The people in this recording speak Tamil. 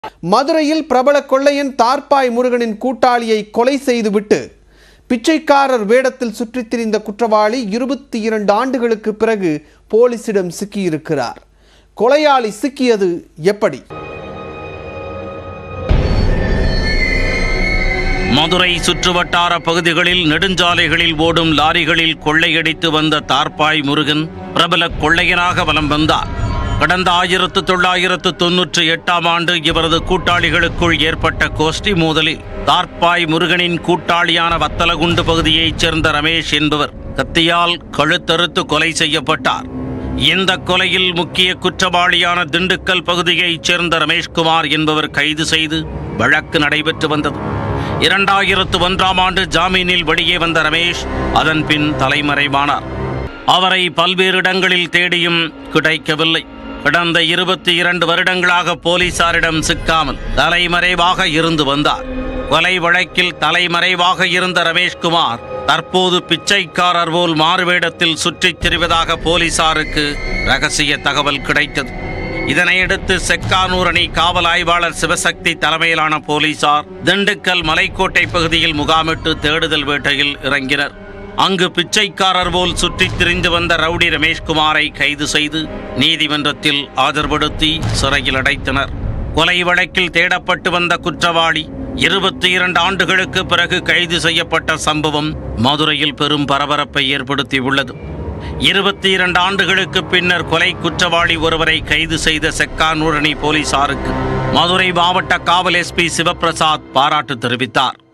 மதுரையில் பிரபல கொள்ளையன் தார்பாய் முருகனின் கூட்டாளியை கொலை செய்துவிட்டு பிச்சைக்காரர் வேடத்தில் சுற்றித் திரிந்த குற்றவாளி இருபத்தி இரண்டு ஆண்டுகளுக்கு பிறகு போலீசிடம் சிக்கியிருக்கிறார் கொலையாளி சிக்கியது எப்படி மதுரை சுற்றுவட்டார பகுதிகளில் நெடுஞ்சாலைகளில் ஓடும் லாரிகளில் கொள்ளையடித்து வந்த தார்பாய் முருகன் பிரபல கொள்ளையனாக வலம் வந்தார் கடந்த ஆயிரத்து தொள்ளாயிரத்து தொன்னூற்றி எட்டாம் ஆண்டு இவரது கூட்டாளிகளுக்குள் ஏற்பட்ட கோஷ்டி மோதலில் தார்பாய் முருகனின் கூட்டாளியான வத்தலகுண்டு பகுதியைச் சேர்ந்த ரமேஷ் என்பவர் கத்தியால் கழுத்தறுத்து கொலை செய்யப்பட்டார் இந்த கொலையில் முக்கிய குற்றவாளியான திண்டுக்கல் பகுதியைச் சேர்ந்த ரமேஷ்குமார் என்பவர் கைது செய்து வழக்கு நடைபெற்று வந்தது இரண்டாயிரத்து ஒன்றாம் ஆண்டு ஜாமீனில் வெளியே வந்த ரமேஷ் அதன் பின் தலைமறைவானார் அவரை பல்வேறு இடங்களில் தேடியும் கிடைக்கவில்லை கடந்த இருபத்தி இரண்டு வருடங்களாக போலீசாரிடம் சிக்காமல் தலைமறைவாக இருந்து வந்தார் கொலை வழக்கில் தலைமறைவாக இருந்த ரமேஷ்குமார் தற்போது பிச்சைக்காரர் போல் மாறுவேடத்தில் சுற்றித் திரிவதாக போலீசாருக்கு ரகசிய தகவல் கிடைத்தது இதனையடுத்து செக்கானூரணி காவல் ஆய்வாளர் சிவசக்தி தலைமையிலான போலீசார் திண்டுக்கல் மலைக்கோட்டை பகுதியில் முகாமிட்டு தேடுதல் வேட்டையில் இறங்கினர் அங்கு பிச்சைக்காரர் போல் சுற்றித் திரிந்து வந்த ரவுடி ரமேஷ்குமாரை கைது செய்து நீதிமன்றத்தில் ஆஜர்படுத்தி சிறையில் அடைத்தனர் கொலை வழக்கில் தேடப்பட்டு வந்த குற்றவாளி இருபத்தி இரண்டு ஆண்டுகளுக்கு பிறகு கைது செய்யப்பட்ட சம்பவம் மதுரையில் பெரும் பரபரப்பை ஏற்படுத்தியுள்ளது இருபத்தி இரண்டு ஆண்டுகளுக்கு பின்னர் கொலை குற்றவாளி ஒருவரை கைது செய்த செக்கானூரணி போலீசாருக்கு மதுரை மாவட்ட காவல் எஸ்பி சிவபிரசாத் பாராட்டு தெரிவித்தார்